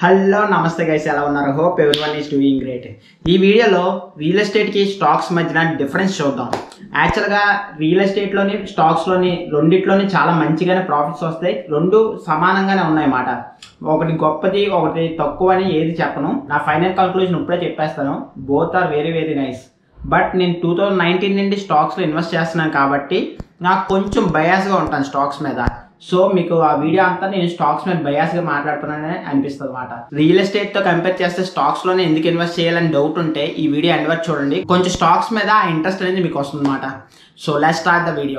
hello నమస్తే guys ఎలా ఉన్నారు హోప్ ఎవరి వన్ ఈస్ డూయింగ్ గ్రేట్ ఈ వీడియోలో రియల్ ఎస్టేట్కి స్టాక్స్ మధ్యన డిఫరెన్స్ చూద్దాం యాక్చువల్గా రియల్ ఎస్టేట్లోని స్టాక్స్లోని రెండిట్లోని చాలా మంచిగానే ప్రాఫిట్స్ వస్తాయి రెండు సమానంగానే ఉన్నాయన్నమాట ఒకటి గొప్పది ఒకటి తక్కువ అని ఏది చెప్పను నా ఫైనల్ కంక్లూజన్ ఇప్పుడే చెప్పేస్తాను both are very very nice but నేను టూ థౌజండ్ నైన్టీన్ నుండి స్టాక్స్లో ఇన్వెస్ట్ చేస్తున్నాను కాబట్టి నాకు కొంచెం బయాస్గా ఉంటాను స్టాక్స్ మీద సో మీకు ఆ వీడియో అంతా నేను స్టాక్స్ మీద బయాస్గా మాట్లాడుతున్నానని అనిపిస్తుంది అనమాట రియల్ ఎస్టేట్తో కంపేర్ చేస్తే స్టాక్స్లోనే ఎందుకు ఇన్వెస్ట్ చేయాలని డౌట్ ఉంటే ఈ వీడియో ఎండ్ వరకు చూడండి కొంచెం స్టాక్స్ మీద ఆ ఇంట్రెస్ట్ అనేది మీకు వస్తుంది అనమాట so let start the video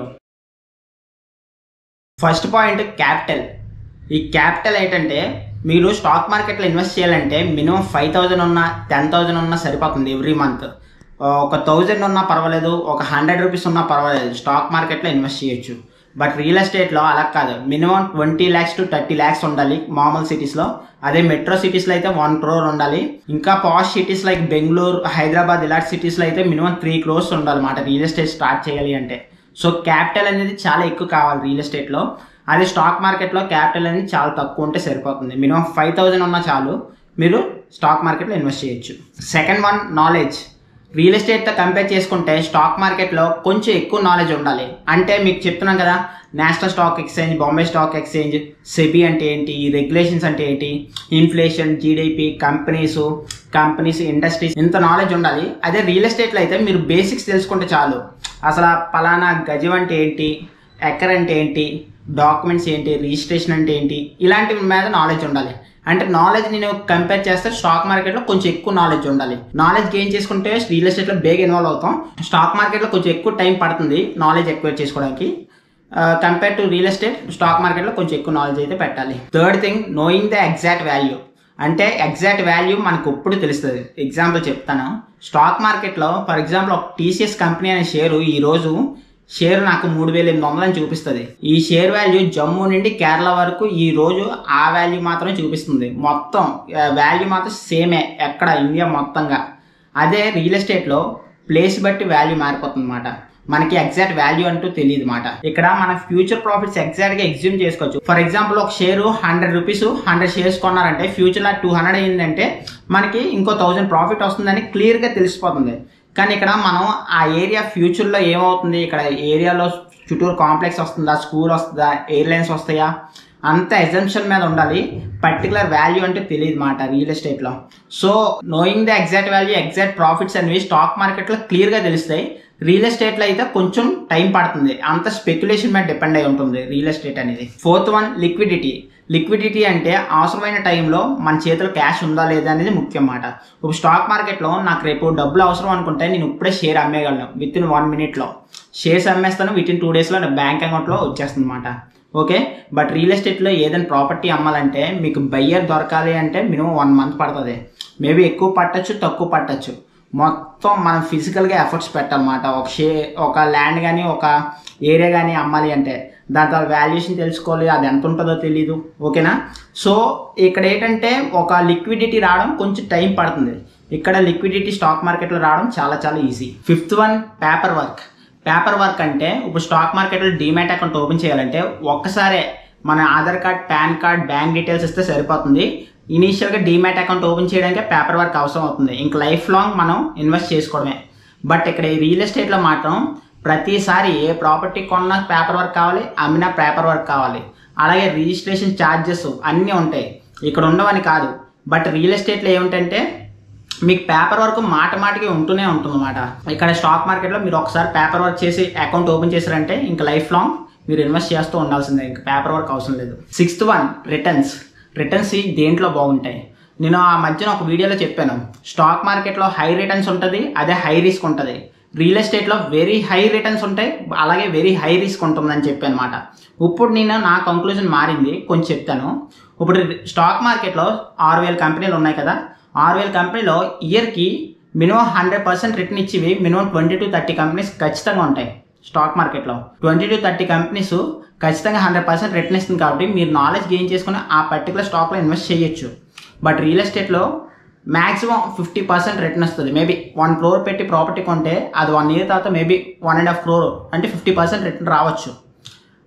first point capital ఈ క్యాపిటల్ ఏంటంటే మీరు స్టాక్ మార్కెట్లో ఇన్వెస్ట్ చేయాలంటే మినిమం ఫైవ్ థౌజండ్ ఉన్నా టెన్ థౌజండ్ ఉన్నా సరిపోతుంది ఎవ్రీ మంత్ ఒక థౌజండ్ ఉన్నా పర్వాలేదు ఒక హండ్రెడ్ రూపీస్ ఉన్నా పర్వాలేదు స్టాక్ మార్కెట్లో ఇన్వెస్ట్ చేయొచ్చు బట్ రియల్ ఎస్టేట్లో అలా కాదు minimum twenty lakhs to thirty lakhs ఉండాలి మామూలు సిటీస్లో అదే మెట్రో సిటీస్లో అయితే వన్ క్రోర్ ఉండాలి ఇంకా posh cities like Bengaluru Hyderabad ఇలాంటి సిటీస్లో అయితే మినిమం త్రీ క్రోర్స్ ఉండాలి అన్నమాట రియల్ ఎస్టేట్ స్టార్ట్ చేయాలి అంటే సో క్యాపిటల్ అనేది చాలా ఎక్కువ కావాలి రియల్ ఎస్టేట్లో అదే స్టాక్ మార్కెట్లో క్యాపిటల్ అనేది చాలా తక్కువ ఉంటే సరిపోతుంది మినిమం ఫైవ్ థౌజండ్ ఉన్నా చాలు మీరు స్టాక్ మార్కెట్లో ఇన్వెస్ట్ చేయొచ్చు సెకండ్ వన్ నాలెడ్జ్ రియల్ ఎస్టేట్తో కంపేర్ చేసుకుంటే స్టాక్ మార్కెట్లో కొంచెం ఎక్కువ నాలెడ్జ్ ఉండాలి అంటే మీకు చెప్తున్నాం కదా national stock exchange Bombay stock exchange SEBI అంటే ఏంటి రెగ్యులేషన్స్ అంటే ఏంటి inflation GDP companies companies industries ఇంత నాలెడ్జ్ ఉండాలి అదే రియల్ ఎస్టేట్లో అయితే మీరు బేసిక్స్ తెలుసుకుంటే చాలు అసలు ఆ పలానా గజం అంటే ఏంటి ఎకర్ అంటే ఏంటి డాక్యుమెంట్స్ ఏంటి రిజిస్ట్రేషన్ అంటే ఏంటి ఇలాంటి మీద నాలెడ్జ్ ఉండాలి అంటే నాలెడ్జ్ నేను కంపేర్ చేస్తే స్టాక్ మార్కెట్లో కొంచెం ఎక్కువ నాలెడ్జ్ ఉండాలి నాలెడ్జ్ గెయిన్ చేసుకుంటే రియల్ ఎస్టేట్లో బేగా ఇన్వాల్వ్ అవుతాం స్టాక్ మార్కెట్లో కొంచెం ఎక్కువ టైం పడుతుంది నాలెడ్జ్ ఎక్కువ చేసుకోవడానికి compare to real estate stock మార్కెట్లో కొంచెం ఎక్కువ నాలెడ్జ్ అయితే పెట్టాలి third thing knowing the exact value అంటే ఎగ్జాక్ట్ వాల్యూ మనకు ఎప్పుడు తెలుస్తుంది ఎగ్జాంపుల్ చెప్తాను స్టాక్ మార్కెట్లో ఫర్ ఎగ్జాంపుల్ ఒక టీసీఎస్ కంపెనీ అనే షేరు ఈరోజు షేర్ నాకు మూడు వేల ఎనిమిది వందలని చూపిస్తుంది ఈ షేర్ వాల్యూ జమ్మూ నుండి కేరళ వరకు ఈ రోజు ఆ వాల్యూ మాత్రమే చూపిస్తుంది మొత్తం వాల్యూ మాత్రం సేమే ఎక్కడ ఇండియా మొత్తంగా అదే రియల్ ఎస్టేట్లో ప్లేస్ బట్టి వాల్యూ మారిపోతుంది అనమాట మనకి ఎగ్జాక్ట్ వాల్యూ అంటూ తెలియదు మాట ఇక్కడ మన ఫ్యూచర్ ప్రాఫిట్స్ ఎగ్జాక్ట్ గా ఎగ్జ్యూమ్ చేసుకోవచ్చు ఫర్ ఎగ్జాంపుల్ ఒక share hundred rupees hundred shares కొన్నారంటే ఫ్యూచర్ లో టూ హండ్రెడ్ అయిందంటే మనకి ఇంకో థౌసండ్ ప్రాఫిట్ వస్తుందని క్లియర్ గా తెలిసిపోతుంది కానీ ఇక్కడ మనం ఆ ఏరియా ఫ్యూచర్లో ఏమవుతుంది ఇక్కడ ఏరియాలో చుట్టూరు కాంప్లెక్స్ వస్తుందా స్కూల్ వస్తుందా ఎయిర్లైన్స్ వస్తాయా అంత ఎగ్జంప్షన్ మీద ఉండాలి పర్టికులర్ వాల్యూ అంటే తెలియదు మాట రియల్ ఎస్టేట్లో so knowing the exact value exact profits అనేవి స్టాక్ మార్కెట్లో క్లియర్గా తెలుస్తాయి రియల్ ఎస్టేట్లో అయితే కొంచెం టైం పడుతుంది అంత స్పెక్యులేషన్ మీద డిపెండ్ అయి ఉంటుంది రియల్ ఎస్టేట్ అనేది ఫోర్త్ వన్ లిక్విడిటీ లిక్విడిటీ అంటే అవసరమైన టైంలో మన చేతిలో క్యాష్ ఉందా లేదా అనేది ముఖ్యం మాట ఇప్పుడు స్టాక్ మార్కెట్లో నాకు రేపు డబ్బులు అవసరం అనుకుంటే నేను ఇప్పుడే షేర్ అమ్మేయగలను విత్ ఇన్ వన్ మినిట్లో షేర్స్ అమ్మేస్తాను విత్ ఇన్ టూ డేస్లో నా బ్యాంక్ అకౌంట్లో వచ్చేస్తుంది అనమాట ఓకే బట్ రియల్ ఎస్టేట్లో ఏదైనా ప్రాపర్టీ అమ్మాలంటే మీకు బయ్యర్ దొరకాలి అంటే మినిమం వన్ మంత్ పడుతుంది మేబీ ఎక్కువ పట్టచ్చు తక్కువ పట్టచ్చు మొత్తం మనం ఫిజికల్గా ఎఫర్ట్స్ పెట్టాలన్నమాట ఒక షే ఒక ల్యాండ్ కానీ ఒక ఏరియా కానీ అమ్మాలి అంటే దాని తర్వాత వాల్యుయేషన్ తెలుసుకోవాలి అది ఎంత ఉంటుందో తెలీదు ఓకేనా సో ఇక్కడ ఏంటంటే ఒక లిక్విడిటీ రావడం కొంచెం టైం పడుతుంది ఇక్కడ లిక్విడిటీ స్టాక్ మార్కెట్లో రావడం చాలా చాలా easy fifth one paper work paper work అంటే ఇప్పుడు స్టాక్ మార్కెట్లో డిమాట్ అకౌంట్ ఓపెన్ చేయాలంటే ఒక్కసారే మన Aadhaar card PAN card bank details ఇస్తే సరిపోతుంది ఇనీషియల్గా డిమాట్ అకౌంట్ ఓపెన్ చేయడానికి పేపర్ వర్క్ అవసరం అవుతుంది ఇంక లైఫ్ లాంగ్ మనం ఇన్వెస్ట్ చేసుకోవడమే బట్ ఇక్కడ ఈ రియల్ ఎస్టేట్లో మాత్రం ప్రతిసారి ఏ ప్రాపర్టీ కొన్నా పేపర్ వర్క్ కావాలి అమ్మినా పేపర్ వర్క్ కావాలి అలాగే రిజిస్ట్రేషన్ ఛార్జెస్ అన్నీ ఉంటాయి ఇక్కడ ఉండవని కాదు బట్ రియల్ ఎస్టేట్లో ఏమిటంటే మీకు పేపర్ వర్క్ మాట మాటకి ఉంటూనే ఉంటుంది అనమాట ఇక్కడ స్టాక్ మార్కెట్లో మీరు ఒకసారి పేపర్ వర్క్ చేసి అకౌంట్ ఓపెన్ చేశారంటే ఇంకా లైఫ్ లాంగ్ మీరు ఇన్వెస్ట్ చేస్తూ ఉండాల్సిందే ఇంకా పేపర్ వర్క్ అవసరం లేదు సిక్స్త్ వన్ రిటర్న్స్ రిటర్న్స్ దేంట్లో బాగుంటాయి నేను ఆ మధ్యన ఒక వీడియోలో చెప్పాను స్టాక్ మార్కెట్లో హై రిటర్న్స్ ఉంటుంది అదే హై రిస్క్ ఉంటుంది రియల్ ఎస్టేట్లో వెరీ హై రిటర్న్స్ ఉంటాయి అలాగే వెరీ హై రిస్క్ ఉంటుందని చెప్పాను అనమాట ఇప్పుడు నేను నా కంక్లూజన్ మారింది కొంచెం చెప్తాను ఇప్పుడు స్టాక్ మార్కెట్లో ఆరు వేల కంపెనీలు ఉన్నాయి కదా ఆరు వేల కంపెనీలో ఇయర్కి మినిమం హండ్రెడ్ పర్సెంట్ రిటర్న్ ఇచ్చివి minimum twenty to thirty companies ఖచ్చితంగా ఉంటాయి స్టాక్ మార్కెట్లో ట్వంటీ టు థర్టీ కంపెనీస్ ఖచ్చితంగా హండ్రెడ్ పర్సెంట్ రిటర్న్ ఇస్తుంది కాబట్టి మీరు నాలెడ్జ్ గెయిన్ చేసుకుని ఆ పర్టికులర్ స్టాక్లో ఇన్వెస్ట్ చేయొచ్చు బట్ రియల్ ఎస్టేట్లో మ్యాక్సిమం ఫిఫ్టీ పర్సెంట్ రిటర్న్ వస్తుంది మేబీ వన్ క్రోర్ పెట్టి ప్రాపర్టీ కొంటే అది వన్ ఇయర్ తర్వాత maybe one and half crore అంటే ఫిఫ్టీ పర్సెంట్ రిటర్న్ రావచ్చు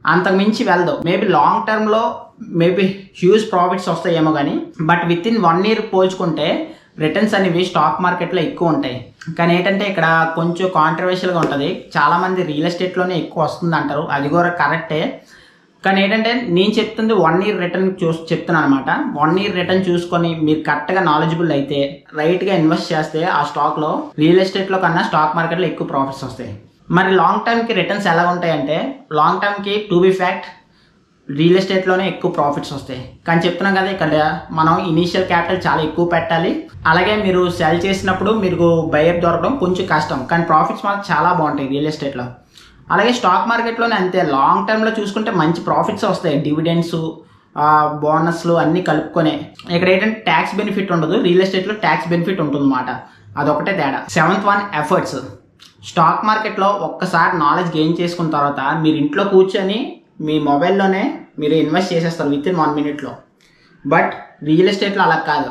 అంతకు మించి వెళ్దు మేబీ లాంగ్ టర్మ్లో మేబీ హ్యూజ్ ప్రాఫిట్స్ వస్తాయేమో కానీ but within one year పోల్చుకుంటే రిటర్న్స్ అనేవి స్టాక్ మార్కెట్లో ఎక్కువ ఉంటాయి కానీ ఏంటంటే ఇక్కడ కొంచెం కాంట్రవర్షియల్గా ఉంటుంది చాలామంది రియల్ ఎస్టేట్లోనే ఎక్కువ వస్తుంది అంటారు అది కూడా కరెక్టే కానీ ఏంటంటే నేను చెప్తుంది వన్ ఇయర్ రిటర్న్ చూసి చెప్తున్నాను అనమాట వన్ ఇయర్ రిటర్న్ చూసుకొని మీరు కరెక్ట్గా నాలెడ్జబుల్ అయితే రైట్గా ఇన్వెస్ట్ చేస్తే ఆ స్టాక్లో రియల్ ఎస్టేట్లో కన్నా స్టాక్ మార్కెట్లో ఎక్కువ ప్రాఫిట్స్ వస్తాయి మరి లాంగ్ టర్మ్కి రిటర్న్స్ ఎలా ఉంటాయంటే లాంగ్ టర్మ్కి టు బి ఫ్యాక్ట్ రియల్ ఎస్టేట్లోనే ఎక్కువ ప్రాఫిట్స్ వస్తాయి కానీ చెప్తున్నాం కదా ఇక్కడ మనం ఇనీషియల్ క్యాపిటల్ చాలా ఎక్కువ పెట్టాలి అలాగే మీరు సెల్ చేసినప్పుడు మీకు బయర్ దొరకడం కొంచెం కష్టం కానీ ప్రాఫిట్స్ మాత్రం చాలా బాగుంటాయి రియల్ ఎస్టేట్లో అలాగే స్టాక్ మార్కెట్లోనే అంతే లాంగ్ టర్మ్లో చూసుకుంటే మంచి ప్రాఫిట్స్ వస్తాయి డివిడెండ్స్ బోనస్లు అన్నీ కలుపుకొని ఇక్కడ ఏంటంటే ట్యాక్స్ బెనిఫిట్ ఉండదు రియల్ ఎస్టేట్లో ట్యాక్స్ బెనిఫిట్ ఉంటుంది అన్నమాట అదొకటే తేడా సెవెంత్ వన్ ఎఫర్ట్స్ స్టాక్ మార్కెట్లో ఒక్కసారి నాలెడ్జ్ గెయిన్ చేసుకున్న తర్వాత మీరు ఇంట్లో కూర్చొని మీ మొబైల్లోనే మీరు ఇన్వెస్ట్ చేసేస్తారు విత్ ఇన్ వన్ మినిట్లో బట్ రియల్ ఎస్టేట్లో అలా కాదు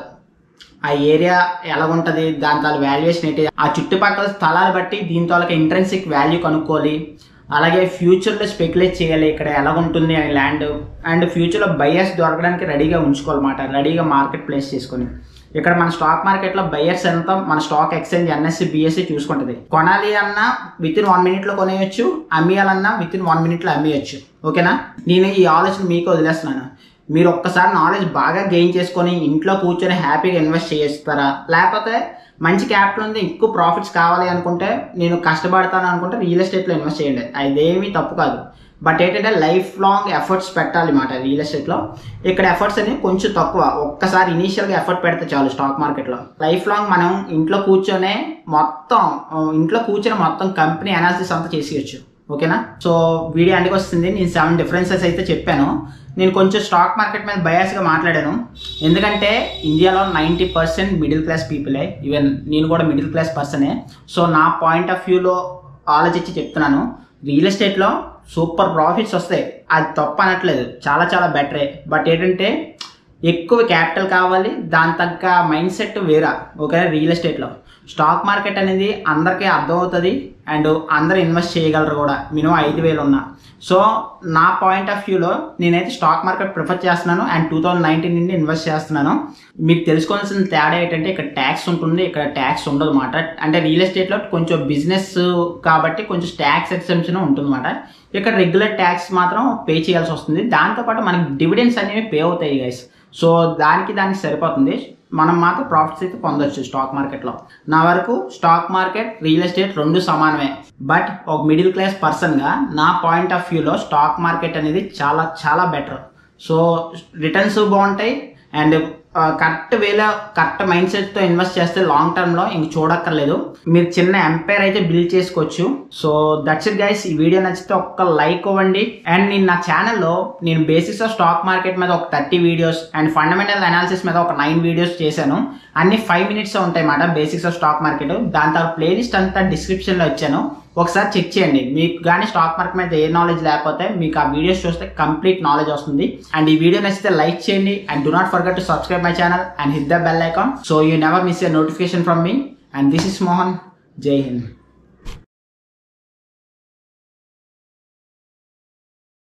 ఆ ఏరియా ఎలా ఉంటుంది దాని తాలూ వాల్యుయేషన్ ఏంటి ఆ చుట్టుపక్కల స్థలాలు బట్టి దీని తాలూకా ఇంట్రెన్సిక్ వాల్యూ కనుక్కోవాలి అలాగే ఫ్యూచర్లో స్పెక్యులేట్ చేయాలి ఇక్కడ ఎలా ఉంటుంది ఆ ల్యాండ్ అండ్ ఫ్యూచర్లో బయర్స్ దొరకడానికి రెడీగా ఉంచుకోవాలన్నమాట రెడీగా మార్కెట్ ప్లేస్ చేసుకొని ఇక్కడ మన స్టాక్ మార్కెట్లో బయర్స్ ఎంత మన స్టాక్ ఎక్స్చేంజ్ ఎన్ఎస్సి బిఎస్సి చూసుకుంటుంది కొనాలి అన్నా విత్ ఇన్ వన్ మినిట్లో కొనేయచ్చు అమ్మేయాలన్నా విత్ ఇన్ వన్ మినిట్లో అమ్మేయచ్చు ఓకేనా నేను ఈ ఆలోచన మీకు వదిలేస్తున్నాను మీరు ఒక్కసారి నాలెడ్జ్ బాగా గెయిన్ చేసుకొని ఇంట్లో కూర్చొని హ్యాపీగా ఇన్వెస్ట్ చేస్తారా లేకపోతే మంచి క్యాపిటల్ ఉంది ఎక్కువ ప్రాఫిట్స్ కావాలి అనుకుంటే నేను కష్టపడతాను అనుకుంటే రియల్ ఎస్టేట్లో ఇన్వెస్ట్ చేయండి అదేమీ తప్పు కాదు బట్ ఏంటంటే లైఫ్ లాంగ్ ఎఫర్ట్స్ పెట్టాలి మాట రియల్ ఎస్టేట్లో ఇక్కడ ఎఫర్ట్స్ అనేవి కొంచెం తక్కువ ఒక్కసారి ఇనీషియల్గా ఎఫర్ట్ పెడితే చాలు స్టాక్ మార్కెట్లో లైఫ్ లాంగ్ మనం ఇంట్లో కూర్చొనే మొత్తం ఆ, ఇంట్లో కూర్చొని మొత్తం కంపెనీ అనాలిసిస్ అంతా చేసేయచ్చు ఓకేనా సో వీడియో అందుకు వస్తుంది నేను సెవెన్ డిఫరెన్సెస్ అయితే చెప్పాను నేను కొంచెం స్టాక్ మార్కెట్ మీద బయాస్గా మాట్లాడాను ఎందుకంటే ఇండియాలో నైంటీ పర్సెంట్ మిడిల్ క్లాస్ పీపులే ఈవెన్ నేను కూడా మిడిల్ క్లాస్ పర్సనే సో నా పాయింట్ ఆఫ్ వ్యూలో ఆలోచించి చెప్తున్నాను రియల్ ఎస్టేట్లో సూపర్ ప్రాఫిట్స్ వస్తాయి అది తప్పు అనట్లేదు చాలా చాలా బెటరే బట్ ఏంటంటే ఎక్కువ క్యాపిటల్ కావాలి దాని తగ్గ మైండ్ సెట్ వేరా ఓకే రియల్ ఎస్టేట్లో స్టాక్ మార్కెట్ అనేది అందరికీ అర్థమవుతుంది అండ్ అందరూ ఇన్వెస్ట్ చేయగలరు కూడా మినిమం ఐదు వేలు ఉన్నా సో నా పాయింట్ ఆఫ్ వ్యూలో నేనైతే స్టాక్ మార్కెట్ ప్రిఫర్ చేస్తున్నాను అండ్ టూ థౌజండ్ నైన్టీన్ నుండి ఇన్వెస్ట్ చేస్తున్నాను మీకు తెలుసుకోవాల్సిన తేడా ఏంటంటే ఇక్కడ ట్యాక్స్ ఉంటుంది ఇక్కడ ట్యాక్స్ ఉండదు అనమాట అంటే రియల్ ఎస్టేట్లో కొంచెం బిజినెస్ కాబట్టి కొంచెం ట్యాక్స్ ఎక్సెంప్షన్ ఉంటుందన్నమాట ఇక్కడ రెగ్యులర్ ట్యాక్స్ మాత్రం పే చేయాల్సి వస్తుంది దాంతోపాటు మనకి డివిడెండ్స్ అనేవి పే అవుతాయి గైస్ సో దానికి దానికి సరిపోతుంది మనం మాత్రం ప్రాఫిట్స్ అయితే పొందొచ్చు స్టాక్ మార్కెట్లో నా వరకు స్టాక్ మార్కెట్ రియల్ ఎస్టేట్ రెండు సమానమే బట్ ఒక మిడిల్ క్లాస్ పర్సన్గా నా పాయింట్ ఆఫ్ వ్యూలో స్టాక్ మార్కెట్ అనేది చాలా చాలా బెటర్ సో రిటర్న్స్ బాగుంటాయి అండ్ కరెక్ట్ వేలో కరెక్ట్ మైండ్ సెట్తో ఇన్వెస్ట్ చేస్తే లాంగ్ టర్మ్లో ఇంక చూడక్కర్లేదు మీరు చిన్న ఎంపైర్ అయితే బిల్డ్ చేసుకోవచ్చు సో దట్స్ ఇట్ గైస్ ఈ వీడియో నచ్చితే ఒక్క లైక్ ఇవ్వండి అండ్ నేను నా ఛానల్లో నేను బేసిక్స్ ఆఫ్ స్టాక్ మార్కెట్ మీద ఒక thirty videos and fundamental analysis మీద ఒక నైన్ వీడియోస్ చేశాను అన్ని ఫైవ్ మినిట్స్ ఉంటాయి అన్నమాట బేసిక్స్ ఆఫ్ స్టాక్ మార్కెట్ దాని తర్వాత ప్లేలిస్ట్ అంతా డిస్క్రిప్షన్లో ఇచ్చాను ఒకసారి చెక్ చేయండి మీకు కానీ స్టాక్ మార్కెట్ మీద ఏ నాలెడ్జ్ లేకపోతే మీకు ఆ వీడియోస్ చూస్తే కంప్లీట్ నాలెడ్జ్ వస్తుంది అండ్ ఈ వీడియో నచ్చితే లైక్ చేయండి and do not forget to subscribe my channel and hit the bell icon so you never miss a notification from me and this is Mohan Jai Hind